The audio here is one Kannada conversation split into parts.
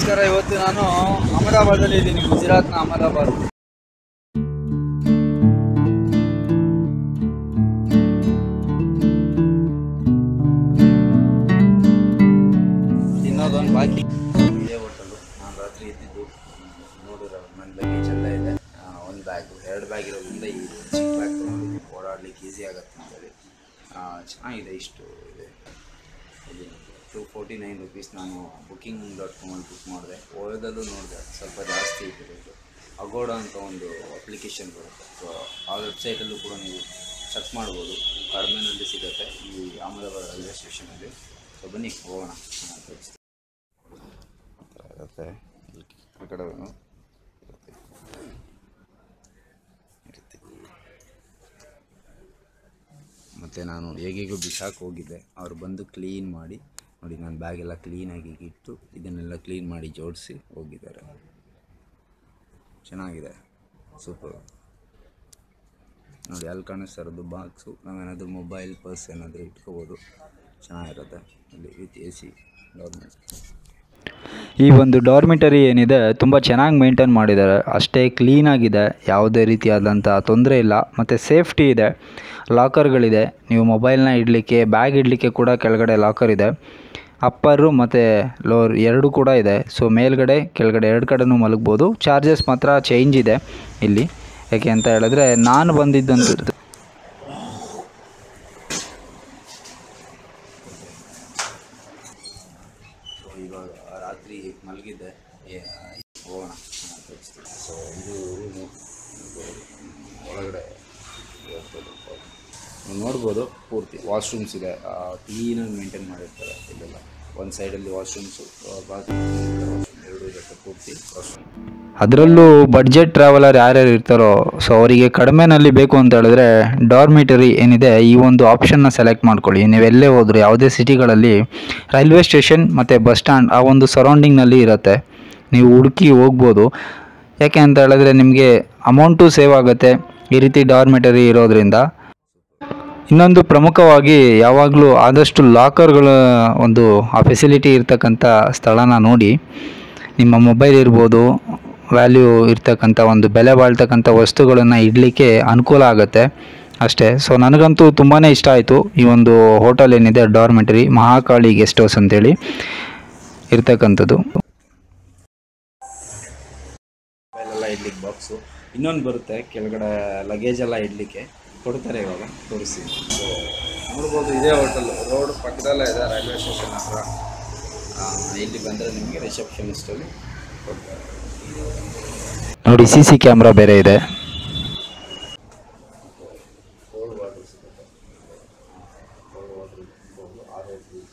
ನಮಸ್ಕಾರ ಇವತ್ತು ನಾನು ಅಹಮದಾಬಾದಲ್ಲಿ ಇದ್ದೀನಿ ಗುಜರಾತ್ನ ಅಹಮದಾಬಾದ್ ತಿನ್ನೋದೊಂದು ಬಾಕಿ ಇದೇ ಹೋಟೆಲು ನಾನು ರಾತ್ರಿ ಇದ್ದಿದ್ದು ನೋಡಿದ್ರೆ ನನ್ನ ಲಗೇಜ್ ಎಲ್ಲ ಇದೆ ಒಂದು ಬ್ಯಾಗು ಎರಡು ಬ್ಯಾಗ್ ಇರೋದ್ರಿಂದ ಈ ಚಿಕ್ಕ ಬ್ಯಾಗ್ ತೊಗೊಂಡಿದ್ದೀನಿ ಓಡಾಡ್ಲಿಕ್ಕೆ ಈಸಿ ಆಗುತ್ತೆ ಅಂತೇಳಿ ಆ, ಚೆನ್ನಾಗಿದೆ ಇಷ್ಟು ಇದೆ ಇದು ಟು ಫೋರ್ಟಿ ನೈನ್ ರುಪೀಸ್ ನಾನು ಬುಕ್ಕಿಂಗ್ ಡಾಟ್ ಕಾಮಲ್ಲಿ ಬುಕ್ ಮಾಡಿದೆ ಓಯೋದಲ್ಲೂ ನೋಡಿದೆ ಸ್ವಲ್ಪ ಜಾಸ್ತಿ ಇತ್ತು ರೇಟು ಅಗೋಡ ಅಂತ ಒಂದು ಅಪ್ಲಿಕೇಶನ್ ಬರುತ್ತೆ ಸೊ ಆ ವೆಬ್ಸೈಟಲ್ಲೂ ಕೂಡ ನೀವು ಚೆಕ್ ಮಾಡ್ಬೋದು ಕಡಿಮೆನಲ್ಲಿ ಸಿಗುತ್ತೆ ಈ ಅಹಮದಾಬಾದ್ ರೈಲ್ವೆ ಸ್ಟೇಷನಲ್ಲಿ ಸೊ ಬನ್ನಿ ಹೋಗೋಣ ನಾನು ತೋರಿಸ್ತೀನಿ. ಆ ಥರ ಇರುತ್ತೆ ಈ ಈ ಕಡೆ ಇರುತ್ತೆ ಇರುತ್ತೆ ಮತ್ತು ನಾನು ಹೇಗೇಗೋ ಬಿಸಾಕ್ ಹೋಗಿದ್ದೆ ಅವ್ರು ಬಂದು ಕ್ಲೀನ್ ಮಾಡಿ ನೋಡಿ ನನ್ನ ಬ್ಯಾಗೆಲ್ಲ ಕ್ಲೀನಾಗಿ ಇಟ್ಟು ಇದನ್ನೆಲ್ಲ ಕ್ಲೀನ್ ಮಾಡಿ ಜೋಡಿಸಿ ಹೋಗಿದ್ದಾರೆ ಚೆನ್ನಾಗಿದೆ ಸೂಪರ್ ನೋಡಿ ಅಲ್ಲಿ ಕಾಣಿಸ್ತಾ ಇರೋದು ಬಾಕ್ಸು ನಾವೇನಾದರೂ ಮೊಬೈಲ್ ಪರ್ಸ್ ಏನಾದರೂ ಇಟ್ಕೋಬೋದು ಚೆನ್ನಾಗಿರುತ್ತೆ ಇಲ್ಲಿ ವಿತ್ ಎ ಸಿ ಗೌರ್ಮೆಂಟ್ ಈ ಒಂದು ಡಾರ್ಮಿಟರಿ ಏನಿದೆ ತುಂಬ ಚೆನ್ನಾಗಿ ಮೇಂಟೈನ್ ಮಾಡಿದ್ದಾರೆ ಅಷ್ಟೇ ಕ್ಲೀನಾಗಿದೆ ಯಾವುದೇ ರೀತಿಯಾದಂಥ ತೊಂದರೆ ಇಲ್ಲ ಮತ್ತು ಸೇಫ್ಟಿ ಇದೆ ಲಾಕರ್ಗಳಿದೆ ನೀವು ಮೊಬೈಲ್ನ ಇಡಲಿಕ್ಕೆ ಬ್ಯಾಗ್ ಇಡಲಿಕ್ಕೆ ಕೂಡ ಕೆಳಗಡೆ ಲಾಕರ್ ಇದೆ ಅಪ್ಪರು ಮತ್ತು ಲೋರ್ ಎರಡು ಕೂಡ ಇದೆ ಸೊ ಮೇಲ್ಗಡೆ ಕೆಳಗಡೆ ಎರಡು ಕಡೆನೂ ಮಲಗ್ಬೋದು ಚಾರ್ಜಸ್ ಮಾತ್ರ ಚೇಂಜ್ ಇದೆ ಇಲ್ಲಿ ಯಾಕೆ ಅಂತ ಹೇಳಿದ್ರೆ ನಾನು ಬಂದಿದ್ದಂತ ಸೊ ಇವಾಗ ರಾತ್ರಿ ಮಲಗಿದ್ದೆ ಏ- ಹೋಗೋಣ ನಾನು ತೋರಿಸ್ತೀನಿ ಸೊ ಇದು ರೂಮು ಒಳಗಡೆ ಹೋಗ್ಬೋದು. ನೀವು ನೋಡ್ಬೋದು ಪೂರ್ತಿ ವಾಶ್ರೂಮ್ಸ್ ಇದೆ ಕ್ಲೀನಾಗಿ ಮೇಂಟೈನ್ ಮಾಡಿರ್ತಾರೆ ಇಲ್ಲೆಲ್ಲ ಒಂದು ಸೈಡಲ್ಲಿ ವಾಶ್ರೂಮ್ಸು ಬಾತ್ರೂಮ್ ಎರಡೂ ಇರುತ್ತೆ ಪೂರ್ತಿ ವಾಶ್ರೂಮ್ ಅದರಲ್ಲೂ ಬಡ್ಜೆಟ್ ಟ್ರಾವೆಲರ್ ಯಾರ್ಯಾರು ಇರ್ತಾರೋ ಸೊ ಅವರಿಗೆ ಕಡಿಮೆನಲ್ಲಿ ಬೇಕು ಅಂತ ಹೇಳಿದ್ರೆ ಡಾರ್ಮಿಟರಿ ಏನಿದೆ ಈ ಒಂದು ಆಪ್ಷನ್ನ ಸೆಲೆಕ್ಟ್ ಮಾಡ್ಕೊಳ್ಳಿ ನೀವೆಲ್ಲೇ ಹೋದ್ರು ಯಾವುದೇ ಸಿಟಿಗಳಲ್ಲಿ ರೈಲ್ವೆ ಸ್ಟೇಷನ್ ಮತ್ತು ಬಸ್ ಸ್ಟ್ಯಾಂಡ್ ಆ ಒಂದು ಸರೌಂಡಿಂಗ್ನಲ್ಲಿ ಇರುತ್ತೆ ನೀವು ಹುಡುಕಿ ಹೋಗ್ಬೋದು ಯಾಕೆ ಅಂತ ಹೇಳಿದ್ರೆ ನಿಮಗೆ ಅಮೌಂಟು ಸೇವ್ ಆಗುತ್ತೆ ಈ ರೀತಿ ಡಾರ್ಮಿಟರಿ ಇರೋದ್ರಿಂದ ಇನ್ನೊಂದು ಪ್ರಮುಖವಾಗಿ ಯಾವಾಗಲೂ ಆದಷ್ಟು ಲಾಕರ್ಗಳ ಒಂದು ಆ ಫೆಸಿಲಿಟಿ ಇರ್ತಕ್ಕಂಥ ಸ್ಥಳನ ನೋಡಿ ನಿಮ್ಮ ಮೊಬೈಲ್ ಇರ್ಬೋದು ವ್ಯಾಲ್ಯೂ ಇರ್ತಕ್ಕಂಥ ಒಂದು ಬೆಲೆ ಬಾಳ್ತಕ್ಕಂಥ ವಸ್ತುಗಳನ್ನು ಇಡಲಿಕ್ಕೆ ಅನುಕೂಲ ಆಗುತ್ತೆ ಅಷ್ಟೇ ಸೊ ನನಗಂತೂ ತುಂಬಾ ಇಷ್ಟ ಆಯಿತು ಈ ಒಂದು ಹೋಟೆಲ್ ಏನಿದೆ ಡಾರ್ಮೆಟರಿ ಮಹಾಕಾಳಿ ಗೆಸ್ಟ್ ಹೌಸ್ ಅಂತೇಳಿ ಇರ್ತಕ್ಕಂಥದ್ದು ಮೊಬೈಲೆಲ್ಲ ಇಡ್ಲಿಕ್ಕೆ ಬಾಕ್ಸು ಇನ್ನೊಂದು ಬರುತ್ತೆ ಕೆಳಗಡೆ ಲಗೇಜ್ ಎಲ್ಲ ಇಡಲಿಕ್ಕೆ ಕೊಡ್ತಾರೆ ಇವಾಗ ತೋರಿಸಿ ಸೊ ನೋಡ್ಬೋದು ಇದೇ ಹೋಟೆಲ್ ರೋಡ್ ಪಕ್ಕದಲ್ಲೇ ಇದೆ ರೈಲ್ವೆ ಸ್ಟೇಷನ್ ಹತ್ರ ಆ, ಇಲ್ಲಿ ಬಂದರೆ ನಿಮಗೆ ರಿಸೆಪ್ಷನಿಸ್ಟಲ್ಲಿ ಕೊಡ್ತಾರೆ ನೋಡಿ ಸಿ ಸಿ ಕ್ಯಾಮ್ರಾ ಬೇರೆ ಇದೆ ಕೋಲ್ಡ್ ವಾಟರ್ ಸಿಗುತ್ತೆ ಕೋಲ್ಡ್ ವಾಟರ್ ಆರ್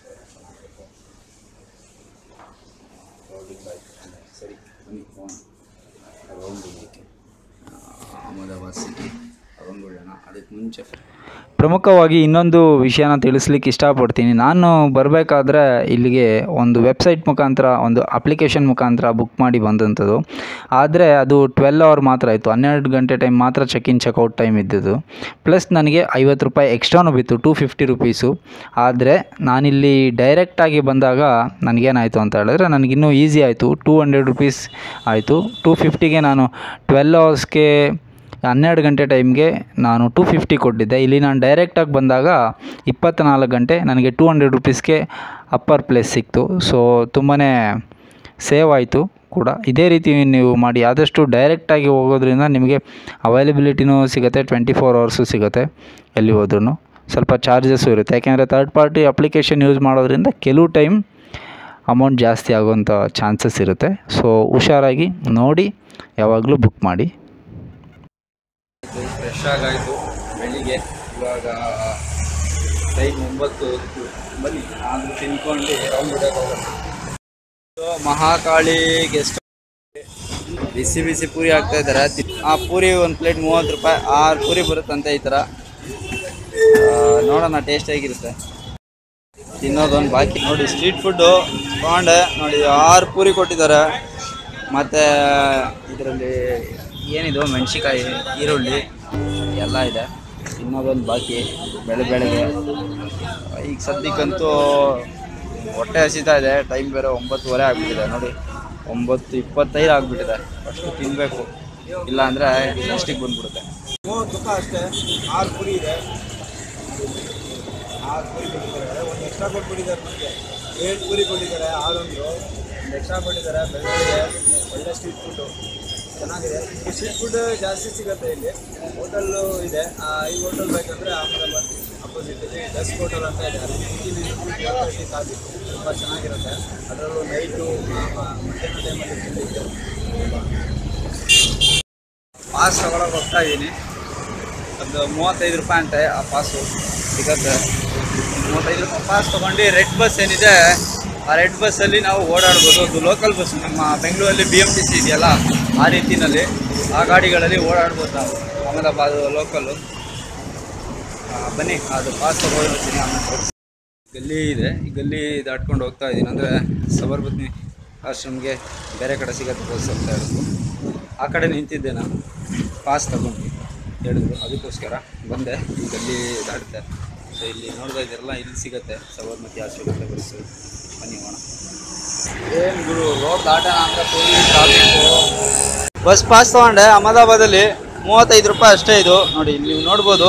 ಸರಿ ಬನ್ನಿ ಹೋಗೋಣ ರೌಂಡ್ ಇದಕ್ಕೆ ಅಹಮದಾಬಾದ್ ಸಿಟಿ ರೌಂಡ್ ಬಿಡೋಣ ಅದಕ್ಕೆ ಮುಂಚೆ ಪ್ರಮುಖವಾಗಿ ಇನ್ನೊಂದು ವಿಷಯನ ತಿಳಿಸ್ಲಿಕ್ಕೆ ಇಷ್ಟಪಡ್ತೀನಿ ನಾನು ಬರಬೇಕಾದ್ರೆ ಇಲ್ಲಿಗೆ ಒಂದು ವೆಬ್ಸೈಟ್ ಮುಖಾಂತರ ಒಂದು ಅಪ್ಲಿಕೇಶನ್ ಮುಖಾಂತರ ಬುಕ್ ಮಾಡಿ ಬಂದಂಥದ್ದು ಆದರೆ ಅದು ಟ್ವೆಲ್ ಅವರ್ ಮಾತ್ರ ಇತ್ತು ಹನ್ನೆರಡು ಗಂಟೆ ಟೈಮ್ ಮಾತ್ರ ಚೆಕ್ ಇನ್ ಚೆಕ್ಔಟ್ ಟೈಮ್ ಇದ್ದಿದ್ದು ಪ್ಲಸ್ ನನಗೆ ಐವತ್ತು ರೂಪಾಯಿ ಎಕ್ಸ್ಟ್ರಾನು ಬಿತ್ತು ಟೂ ಫಿಫ್ಟಿ ರುಪೀಸು ಆದರೆ ನಾನಿಲ್ಲಿ ಡೈರೆಕ್ಟಾಗಿ ಬಂದಾಗ ನನಗೇನಾಯಿತು ಅಂತ ಹೇಳಿದ್ರೆ ನನಗಿನ್ನೂ ಈಸಿ ಆಯಿತು ಟೂ ಹಂಡ್ರೆಡ್ ರುಪೀಸ್ ಆಯಿತು ಟೂ ಫಿಫ್ಟಿಗೆ ನಾನು ಟ್ವೆಲ್ ಅವರ್ಸ್ಗೆ ಹನ್ನೆರಡು ಗಂಟೆ ಟೈಮ್ಗೆ ನಾನು ಟೂ ಫಿಫ್ಟಿ ಕೊಟ್ಟಿದ್ದೆ ಇಲ್ಲಿ ನಾನು ಡೈರೆಕ್ಟಾಗಿ ಬಂದಾಗ ಇಪ್ಪತ್ತ್ನಾಲ್ಕು ಗಂಟೆ ನನಗೆ ಟೂ ಹಂಡ್ರೆಡ್ ರುಪೀಸ್ಗೆ ಅಪ್ಪರ್ ಪ್ಲೇಸ್ ಸಿಕ್ತು ಸೊ ತುಂಬಾ ಸೇವ್ ಆಯಿತು ಕೂಡ ಇದೇ ರೀತಿ ನೀವು ಮಾಡಿ ಆದಷ್ಟು ಡೈರೆಕ್ಟಾಗಿ ಹೋಗೋದ್ರಿಂದ ನಿಮಗೆ ಅವೈಲಬಿಲಿಟಿನೂ ಸಿಗುತ್ತೆ ಟ್ವೆಂಟಿ ಫೋರ್ ಅವರ್ಸು ಸಿಗುತ್ತೆ ಎಲ್ಲಿ ಹೋದ್ರೂ ಸ್ವಲ್ಪ ಚಾರ್ಜಸ್ಸು ಇರುತ್ತೆ ಯಾಕೆಂದರೆ ತರ್ಡ್ ಪಾರ್ಟಿ ಅಪ್ಲಿಕೇಶನ್ ಯೂಸ್ ಮಾಡೋದ್ರಿಂದ ಕೆಲವು ಟೈಮ್ ಅಮೌಂಟ್ ಜಾಸ್ತಿ ಆಗುವಂಥ ಚಾನ್ಸಸ್ ಇರುತ್ತೆ ಸೊ ಹುಷಾರಾಗಿ ನೋಡಿ ಯಾವಾಗಲೂ ಬುಕ್ ಮಾಡಿ ಫ್ರೆಶ್ ಆಗಾಯಿತು ಬೆಳಿಗ್ಗೆ ಇವಾಗ ಟೈಮ್ ಒಂಬತ್ತು ಹೊತ್ತು. ಬನ್ನಿ ಆದರೂ ತಿನ್ಕೊಂಡು ರೌಂಡ್ ಬಿಡೋಕೆ ಹೋಗೋಣ ಇದು ಮಹಾಕಾಳಿ ಗೆಸ್ಟ್ ಬಿಸಿ ಬಿಸಿ ಪೂರಿ ಹಾಕ್ತಾ ಇದ್ದಾರೆ ತಿ- ಆ ಪೂರಿ ಒಂದು ಪ್ಲೇಟ್ ಮೂವತ್ತು ರೂಪಾಯಿ ಆರು ಪೂರಿ ಬರುತ್ತಂತೆ ಈ ಥರ ಆ, ನೋಡೋಣ ಟೇಸ್ಟ್ ಹೇಗಿರುತ್ತೆ ತಿನ್ನೋದೊಂದು ಬಾಕಿ ನೋಡಿ ಸ್ಟ್ರೀಟ್ ಫುಡ್ಡು ತೊಗೊಂಡೆ ನೋಡಿ ಆರು ಪೂರಿ ಕೊಟ್ಟಿದ್ದಾರೆ ಮತ್ತು ಇದರಲ್ಲಿ ಏನಿದು ಮೆಣಸಿಕಾಯಿ ಈರುಳ್ಳಿ ಎಲ್ಲ ಇದೆ ತಿನ್ನೋದೊಂದು ಬಾಕಿ ಬೆಳೆ ಬೆಳಗ್ಗೆ ಈಗ ಸದ್ಯಕ್ಕಂತೂ ಹೊಟ್ಟೆ ಹಸಿತಾ ಇದೆ ಟೈಮ್ ಬೇರೆ ಒಂಬತ್ತುವರೆ ಆಗ್ಬಿಟ್ಟಿದೆ ನೋಡಿ ಒಂಬತ್ತು ಇಪ್ಪತ್ತೈದು ಆಗಿಬಿಟ್ಟಿದೆ ಅಷ್ಟು ತಿನ್ನಬೇಕು ಇಲ್ಲ ಅಂದರೆ ನೆಕ್ಸ್ಟಿಗೆ ಬಂದ್ಬಿಡುತ್ತೆ ಮೂವತ್ತು ರೂಪಾಯಿ ಅಷ್ಟೇ ಆರು ಪುರಿ ಇದೆ ಆರು ಪುರಿ ಕೊಟ್ಟಿದ್ದಾರೆ ಒಂದು ಎಕ್ಸ್ಟ್ರಾ ಕೊಟ್ಬಿಟ್ಟಿದ್ದಾರೆ ನಮಗೆ ಏಳು ಪುರಿ ಕೊಟ್ಟಿದ್ದಾರೆ ಆರೊಂದು ಒಂದು ಎಕ್ಸ್ಟ್ರಾ ಕೊಟ್ಟಿದ್ದಾರೆ ಬೆಳಗ್ಗೆ ಒಳ್ಳೆ ಸ್ಟ್ರೀಟ್ ಫುಡ್ಡು ಚೆನ್ನಾಗಿದೆ ಈ ಸ್ಟ್ರೀಟ್ ಫುಡ್ ಜಾಸ್ತಿ ಸಿಗುತ್ತೆ ಇಲ್ಲಿ ಹೋಟೆಲ್ಲು ಇದೆ ಆ, ಈ ಹೋಟೆಲ್ ಬೇಕಂದರೆ ಆಮೇಲೆ ಅಪೋಸಿಟ್ ಇಲ್ಲಿ ಡಸ್ಟ್ ಹೋಟೆಲ್ ಅಂತ ಇದೆ ಅಲ್ಲಿ ಇಲ್ಲಿ ಕಾಫಿ ತುಂಬ ಚೆನ್ನಾಗಿರುತ್ತೆ ಅದರಲ್ಲೂ ನೈಟು ಮಧ್ಯಾಹ್ನ ಟೈಮಲ್ಲಿ ತಿಂದಿದ್ದು ಪಾಸ್ ತಗೊಳಕ್ಕೆ ಹೋಗ್ತಾ ಇದ್ದೀನಿ ಒಂದು ಮೂವತ್ತೈದು ರೂಪಾಯಿ ಅಂತೆ ಆ ಪಾಸು ಸಿಗತ್ತೆ ಮೂವತ್ತೈದು ರೂಪಾಯಿ ಪಾಸ್ ತೊಗೊಂಡು ರೆಡ್ ಬಸ್ ಏನಿದೆ ಆ ರೆಡ್ ಬಸ್ಸಲ್ಲಿ ನಾವು ಓಡಾಡ್ಬೋದು ಅದು ಲೋಕಲ್ ಬಸ್ ನಮ್ಮ ಬೆಂಗಳೂರಲ್ಲಿ ಬಿ ಎಮ್ ಟಿ ಸಿ ಇದೆಯಲ್ಲ ಆ ರೀತಿನಲ್ಲಿ ಆ ಗಾಡಿಗಳಲ್ಲಿ ಓಡಾಡ್ಬೋದು ನಾವು ಅಹಮದಾಬಾದ್ ಲೋಕಲ್ಲು ಬನ್ನಿ ಅದು ಪಾಸ್ ತೊಗೊಂಡಿರ್ತೀನಿ ಆಮೇಲೆ ತೋರಿಸ್ತೀನಿ. ಗಲ್ಲಿ ಇದೆ ಈ ಗಲ್ಲಿ ದಾಟ್ಕೊಂಡು ಹೋಗ್ತಾ ಇದ್ದೀನಿ ಅಂದರೆ ಸಬರ್ಬತ್ನಿ ಆಶ್ರಮ್ಗೆ ಬೇರೆ ಕಡೆ ಸಿಗತ್ತೆ ಬಸ್ ಅಂತ ಹೇಳಿದ್ರು ಆ ಕಡೆ ನಿಂತಿದ್ದೆ ನಾನು ಪಾಸ್ ತಗೊಂಡು ಹೇಳಿದ್ರು ಅದಕ್ಕೋಸ್ಕರ ಬಂದೆ ಈ ಗಲ್ಲಿ ದಾಟುತ್ತೆ ಸೊ ಇಲ್ಲಿ ನೋಡ್ತಾ ಇದ್ದೀರಲ್ಲ ಇಲ್ಲಿ ಸಿಗತ್ತೆ ಸಬರ್ಮತಿ ಆಶ್ರಮಕ್ಕೆ ಬಸ್ಸು ಬನ್ನಿ ಹೋಗೋಣ ಏನು ಗುರು ರೋಡ್ ದಾಟೋಣ ಅಂತ ಫುಲ್ ಟ್ರಾಫಿಕ್ಕು ಬಸ್ ಪಾಸ್ ತೊಗೊಂಡೆ ಅಹಮದಾಬಾದಲ್ಲಿ ಮೂವತ್ತೈದು ರೂಪಾಯಿ ಅಷ್ಟೇ ಇದು ನೋಡಿ ನೀವು ನೋಡ್ಬೋದು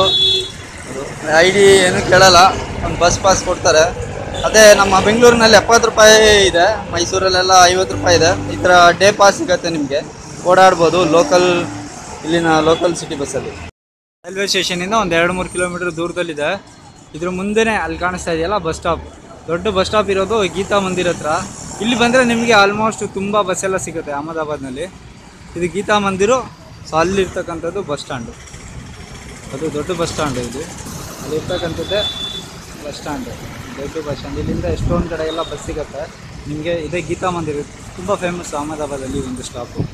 ಐ ಡಿ ಏನು ಕೇಳಲ್ಲ ಒಂದು ಬಸ್ ಪಾಸ್ ಕೊಡ್ತಾರೆ ಅದೇ ನಮ್ಮ ಬೆಂಗಳೂರಿನಲ್ಲಿ ಎಪ್ಪತ್ತು ರೂಪಾಯಿ ಇದೆ ಮೈಸೂರಲ್ಲೆಲ್ಲ ಐವತ್ತು ರೂಪಾಯಿ ಇದೆ ಈ ಥರ ಡೇ ಪಾಸ್ ಸಿಗುತ್ತೆ ನಿಮಗೆ ಓಡಾಡ್ಬೋದು ಲೋಕಲ್ ಇಲ್ಲಿನ ಲೋಕಲ್ ಸಿಟಿ ಬಸ್ಸಲ್ಲಿ ರೈಲ್ವೆ ಸ್ಟೇಷನಿಂದ ಒಂದು ಎರಡು ಮೂರು ಕಿಲೋಮೀಟರ್ ದೂರದಲ್ಲಿದೆ ಇದ್ರ ಮುಂದೆನೇ ಅಲ್ಲಿ ಕಾಣಿಸ್ತಾ ಇದೆಯಲ್ಲ ಬಸ್ ಸ್ಟಾಪ್ ದೊಡ್ಡ ಬಸ್ ಸ್ಟಾಪ್ ಇರೋದು ಗೀತಾ ಮಂದಿರ ಹತ್ರ ಇಲ್ಲಿ ಬಂದರೆ ನಿಮಗೆ ಆಲ್ಮೋಸ್ಟ್ ತುಂಬ ಬಸ್ ಎಲ್ಲ ಸಿಗುತ್ತೆ ಅಹಮದಾಬಾದ್ನಲ್ಲಿ ಇದು ಗೀತಾ ಮಂದಿರು ಸೊ ಅಲ್ಲಿರ್ತಕ್ಕಂಥದ್ದು ಬಸ್ ಸ್ಟ್ಯಾಂಡು ಅದು ದೊಡ್ಡ ಬಸ್ ಸ್ಟ್ಯಾಂಡ್ ಇದು ಅಲ್ಲಿರ್ತಕ್ಕಂಥದ್ದೇ ಬಸ್ ಸ್ಟ್ಯಾಂಡ್ ದೊಡ್ಡ ಬಸ್ ಸ್ಟ್ಯಾಂಡ್ ಇಲ್ಲಿಂದ ಎಷ್ಟೊಂದು ಕಡೆ ಎಲ್ಲ ಬಸ್ ಸಿಗುತ್ತೆ ನಿಮಗೆ ಇದೇ ಗೀತಾ ಮಂದಿರ ತುಂಬ ಫೇಮಸ್ ಅಹಮದಾಬಾದಲ್ಲಿ ಒಂದು ಸ್ಟಾಪು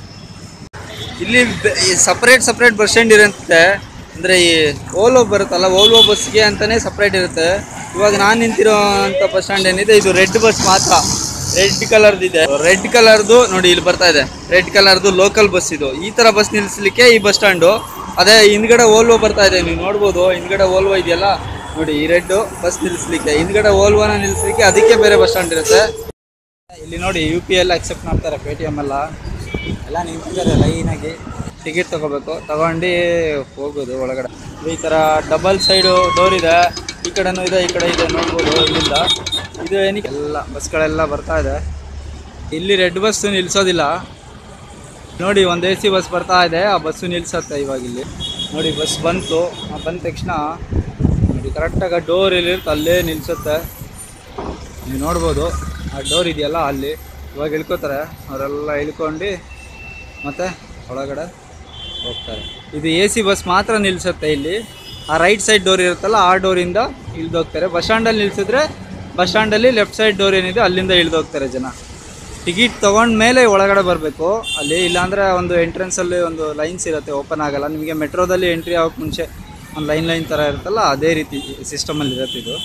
ಇಲ್ಲಿ ಸಪ್ರೇಟ್ ಸಪ್ರೇಟ್ ಬಸ್ ಸ್ಟ್ಯಾಂಡ್ ಇರುತ್ತೆ ಅಂದರೆ ಈ ಓಲೋ ಬರುತ್ತಲ್ಲ ಓಲ್ವೋ ಬಸ್ಗೆ ಅಂತಲೇ ಸಪ್ರೇಟ್ ಇರುತ್ತೆ ಇವಾಗ ನಾನು ನಿಂತಿರೋ ಅಂಥ ಬಸ್ ಸ್ಟ್ಯಾಂಡ್ ಏನಿದೆ ಇದು ರೆಡ್ ಬಸ್ ಮಾತ್ರ ರೆಡ್ ಕಲರ್ದು ಇದೆ ರೆಡ್ ಕಲರ್ದು ನೋಡಿ ಇಲ್ಲಿ ಬರ್ತಾ ಇದೆ ರೆಡ್ ಕಲರ್ದು ಲೋಕಲ್ ಬಸ್ ಇದು ಈ ಥರ ಬಸ್ ನಿಲ್ಲಿಸ್ಲಿಕ್ಕೆ ಈ ಬಸ್ ಸ್ಟ್ಯಾಂಡು ಅದೇ ಹಿಂದ್ಗಡೆ ಓಲ್ವೋ ಬರ್ತಾ ಇದೆ ನೀವು ನೋಡ್ಬೋದು ಹಿಂದ್ಗಡೆ ಓಲ್ವೋ ಇದೆಯಲ್ಲ ನೋಡಿ ಈ ರೆಡ್ ಬಸ್ ನಿಲ್ಲಿಸ್ಲಿಕ್ಕೆ ಹಿಂದ್ಗಡೆ ಓಲ್ವೋನ ನಿಲ್ಲಿಸ್ಲಿಕ್ಕೆ ಅದಕ್ಕೆ ಬೇರೆ ಬಸ್ ಸ್ಟ್ಯಾಂಡ್ ಇರುತ್ತೆ ಇಲ್ಲಿ ನೋಡಿ ಯು ಪಿ ಎಲ್ಲ ಅಕ್ಸೆಪ್ಟ್ ಮಾಡ್ತಾರೆ ಪೇ ಟಿ ಎಮ್ ಎಲ್ಲ ಎಲ್ಲ ನಿಂತಿದ್ದಾರೆ ಲೈನಾಗಿ ಟಿಕೆಟ್ ತಗೋಬೇಕು ತಗೊಂಡು ಹೋಗೋದು ಒಳಗಡೆ ಈ ಥರ ಡಬಲ್ ಸೈಡು ಡೋರ್ ಇದೆ ಈ ಕಡೆನೂ ಇದೆ ಈ ಕಡೆ ಇದೆ ನೋಡ್ಬೋದು ಇಲ್ಲಿಂದ ಇದು ಏನಕ್ಕೆ ಎಲ್ಲ ಬಸ್ಗಳೆಲ್ಲ ಬರ್ತಾ ಇದೆ ಇಲ್ಲಿ ರೆಡ್ ಬಸ್ ನಿಲ್ಲಿಸೋದಿಲ್ಲ ನೋಡಿ ಒಂದು ಎ ಸಿ ಬಸ್ ಬರ್ತಾ ಇದೆ ಆ ಬಸ್ಸು ನಿಲ್ಸತ್ತೆ ಇವಾಗ ಇಲ್ಲಿ ನೋಡಿ ಬಸ್ ಬಂತು ಆ ಬಂದ ತಕ್ಷಣ ನೋಡಿ ಕರೆಕ್ಟಾಗಿ ಡೋರ್ ಎಲ್ಲಿರುತ್ತೆ ಅಲ್ಲೇ ನಿಲ್ಸುತ್ತೆ ನೀವು ನೋಡ್ಬೋದು ಆ ಡೋರ್ ಇದೆಯಲ್ಲ ಅಲ್ಲಿ ಇವಾಗ ಇಳ್ಕೊತಾರೆ ಅವರೆಲ್ಲ ಇಳ್ಕೊಂಡು ಮತ್ತೆ ಒಳಗಡೆ ಹೋಗ್ತಾರೆ ಇದು ಎ ಸಿ ಬಸ್ ಮಾತ್ರ ನಿಲ್ಸುತ್ತೆ ಇಲ್ಲಿ ಆ ರೈಟ್ ಸೈಡ್ ಡೋರ್ ಇರುತ್ತಲ್ಲ ಆ ಡೋರಿಂದ ಇಳ್ದೋಗ್ತಾರೆ ಬಸ್ ಸ್ಟ್ಯಾಂಡಲ್ಲಿ ನಿಲ್ಸಿದ್ರೆ ಬಸ್ ಸ್ಟ್ಯಾಂಡಲ್ಲಿ ಲೆಫ್ಟ್ ಸೈಡ್ ಡೋರ್ ಏನಿದೆ ಅಲ್ಲಿಂದ ಇಳ್ದೋಗ್ತಾರೆ ಜನ ಟಿಕೆಟ್ ತೊಗೊಂಡ ಮೇಲೆ ಒಳಗಡೆ ಬರಬೇಕು ಅಲ್ಲಿ ಇಲ್ಲಾಂದರೆ ಒಂದು ಎಂಟ್ರೆನ್ಸಲ್ಲಿ ಒಂದು ಲೈನ್ಸ್ ಇರುತ್ತೆ ಓಪನ್ ಆಗಲ್ಲ ನಿಮಗೆ ಮೆಟ್ರೋದಲ್ಲಿ ಎಂಟ್ರಿ ಆಗೋಕ್ಕೆ ಮುಂಚೆ ಒಂದು ಲೈನ್ ಲೈನ್ ಥರ ಇರುತ್ತಲ್ಲ ಅದೇ ರೀತಿ ಸಿಸ್ಟಮಲ್ಲಿ ಇರುತ್ತೆ ಇದು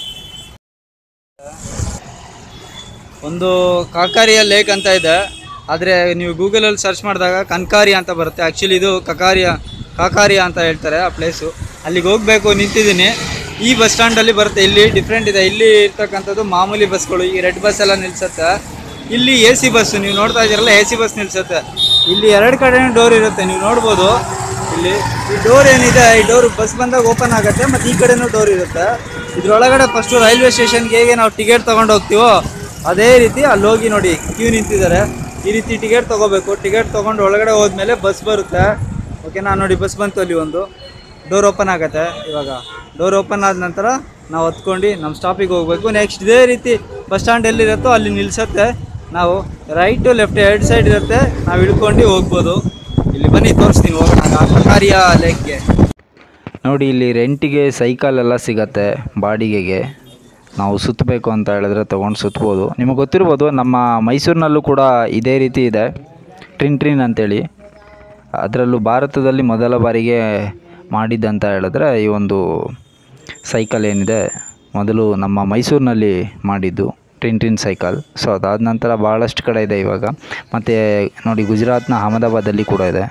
ಒಂದು ಕಾಕಾರಿಯ ಲೇಕ್ ಅಂತ ಇದೆ ಆದರೆ ನೀವು ಗೂಗಲಲ್ಲಿ ಸರ್ಚ್ ಮಾಡಿದಾಗ ಕನ್ಕಾರಿಯ ಅಂತ ಬರುತ್ತೆ ಆ್ಯಕ್ಚುಲಿ ಇದು ಕಕಾರಿಯ ಕಾಕಾರಿಯ ಅಂತ ಹೇಳ್ತಾರೆ ಆ ಪ್ಲೇಸು ಅಲ್ಲಿಗೆ ಹೋಗಬೇಕು ನಿಂತಿದ್ದೀನಿ ಈ ಬಸ್ ಸ್ಟ್ಯಾಂಡಲ್ಲಿ ಬರುತ್ತೆ ಇಲ್ಲಿ ಡಿಫ್ರೆಂಟ್ ಇದೆ ಇಲ್ಲಿ ಇರ್ತಕ್ಕಂಥದ್ದು ಮಾಮೂಲಿ ಬಸ್ಗಳು ಈ ರೆಡ್ ಬಸ್ ಎಲ್ಲ ನಿಲ್ಸುತ್ತೆ ಇಲ್ಲಿ ಎ ಸಿ ಬಸ್ಸು ನೀವು ನೋಡ್ತಾ ಇದ್ದೀರಲ್ಲ ಎ ಸಿ ಬಸ್ ನಿಲ್ಸುತ್ತೆ ಇಲ್ಲಿ ಎರಡು ಕಡೆ ಡೋರ್ ಇರುತ್ತೆ ನೀವು ನೋಡ್ಬೋದು ಇಲ್ಲಿ ಈ ಡೋರ್ ಏನಿದೆ ಈ ಡೋರ್ ಬಸ್ ಬಂದಾಗ ಓಪನ್ ಆಗುತ್ತೆ ಮತ್ತು ಈ ಕಡೆನೂ ಡೋರ್ ಇರುತ್ತೆ ಇದ್ರೊಳಗಡೆ ಫಸ್ಟು ರೈಲ್ವೆ ಸ್ಟೇಷನ್ಗೆ ಹೇಗೆ ನಾವು ಟಿಕೆಟ್ ತೊಗೊಂಡು ಹೋಗ್ತೀವೋ ಅದೇ ರೀತಿ ಅಲ್ಲಿ ಹೋಗಿ ನೋಡಿ ಕ್ಯೂ ನಿಂತಿದ್ದಾರೆ ಈ ರೀತಿ ಟಿಕೆಟ್ ತೊಗೋಬೇಕು ಟಿಕೆಟ್ ತೊಗೊಂಡು ಒಳಗಡೆ ಹೋದ್ಮೇಲೆ ಬಸ್ ಬರುತ್ತೆ ಓಕೆನಾ ನೋಡಿ ಬಸ್ ಬಂತು ಅಲ್ಲಿ ಒಂದು ಡೋರ್ ಓಪನ್ ಆಗುತ್ತೆ ಇವಾಗ ಡೋರ್ ಓಪನ್ ಆದ ನಂತರ ನಾವು ಹತ್ಕೊಂಡು ನಮ್ಮ ಸ್ಟಾಪಿಗೆ ಹೋಗಬೇಕು ನೆಕ್ಸ್ಟ್ ಇದೇ ರೀತಿ ಬಸ್ ಸ್ಟ್ಯಾಂಡ್ ಎಲ್ಲಿರುತ್ತೋ ಅಲ್ಲಿ ನಿಲ್ಸತ್ತೆ ನಾವು ರೈಟು ಲೆಫ್ಟ್ ಎರಡು ಸೈಡ್ ಇರುತ್ತೆ ನಾವು ಇಳ್ಕೊಂಡು ಹೋಗ್ಬೋದು ಇಲ್ಲಿ ಬನ್ನಿ ತೋರಿಸ್ತೀನಿ ಹೋಗೋಣ ಕಕಾರಿಯ ಲೇಕ್ಗೆ ನೋಡಿ ಇಲ್ಲಿ ರೆಂಟಿಗೆ ಸೈಕಲ್ ಎಲ್ಲ ಸಿಗತ್ತೆ ಬಾಡಿಗೆಗೆ ನಾವು ಸುತ್ತಬೇಕು ಅಂತ ಹೇಳಿದ್ರೆ ತೊಗೊಂಡು ಸುತ್ಬೋದು ನಿಮಗೆ ಗೊತ್ತಿರ್ಬೋದು ನಮ್ಮ ಮೈಸೂರಿನಲ್ಲೂ ಕೂಡ ಇದೇ ರೀತಿ ಇದೆ ಟ್ರಿನ್ ಟ್ರಿನ್ ಅಂತೇಳಿ ಅದರಲ್ಲೂ ಭಾರತದಲ್ಲಿ ಮೊದಲ ಬಾರಿಗೆ ಮಾಡಿದ್ದಂತ ಹೇಳಿದ್ರೆ ಈ ಒಂದು ಸೈಕಲ್ ಏನಿದೆ ಮೊದಲು ನಮ್ಮ ಮೈಸೂರಿನಲ್ಲಿ ಮಾಡಿದ್ದು ಟ್ರಿನ್ ಟ್ರಿನ್ ಸೈಕಲ್ ಸೊ ಅದಾದ ನಂತರ ಭಾಳಷ್ಟು ಕಡೆ ಇದೆ ಇವಾಗ ಮತ್ತು ನೋಡಿ ಗುಜರಾತ್ನ ಅಹಮದಾಬಾದಲ್ಲಿ ಕೂಡ ಇದೆ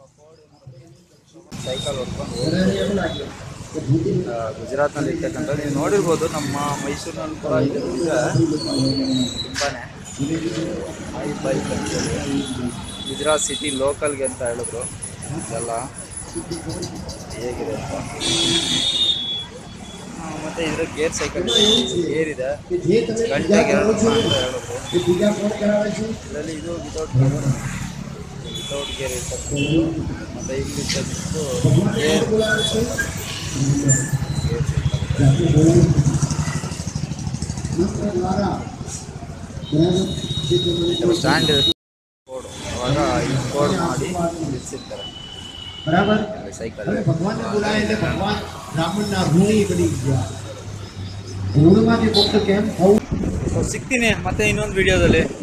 ಸೈಕಲ್ ಹೊಡ್ಕೊಂಡು ಗುಜರಾತ್ನಲ್ಲಿ ಇರ್ತಕ್ಕಂಥದ್ದು ನೀವು ನೋಡಿರ್ಬೋದು ನಮ್ಮ ಮೈಸೂರಿನಲ್ಲಿ ಕೂಡ ಇದು ಇದೆ ತುಂಬಾನೇ ಐ ಬೈಕ್ ಅಂತೇಳಿ ಗುಜರಾತ್ ಸಿಟಿ ಲೋಕಲ್ಗೆ ಅಂತ ಹೇಳಿದ್ರು ಇದೆಲ್ಲ ಹೇಗಿದೆ ಅಂತ ಆ, ಮತ್ತೆ ಇದ್ರ ಗೇರ್ ಸೈಕಲ್ ಗೇರ್ ಇದೆ ಗಂಟೆಗೆ ಎರಡು ರೂಪಾಯಿ ಅಂತ ಹೇಳಿದ್ರು ಇದರಲ್ಲಿ ಇದು ವಿತೌಟ್ ಗೇರ್ ವಿತೌಟ್ ಗೇರ್ ಇರ್ತಕ್ಕಂಥದ್ದು ಮತ್ತು ಇಲ್ಲಿ ಬಂದು ಗೇರ್ ಸ್ಟ್ಯಾಂಡ್ ಕೋಡ್ ಅವಾಗ ಈ ಕೋಡ್ ಮಾಡಿ ನಿಲ್ಲಿಸಿರ್ತಾರೆ બરાબર ಸೈಕಲ್ હવે ભગવાનને બોલાય એટલે ભગવાન બ્રાહ્મણના ઋણી કરી ગયા ઋણમાંથી મુક્ત કેમ થવું ಸಿಗ್ತೀನಿ ಮತ್ತೆ ಇನ್ನೊಂದು ವಿಡಿಯೋದಲ್ಲಿ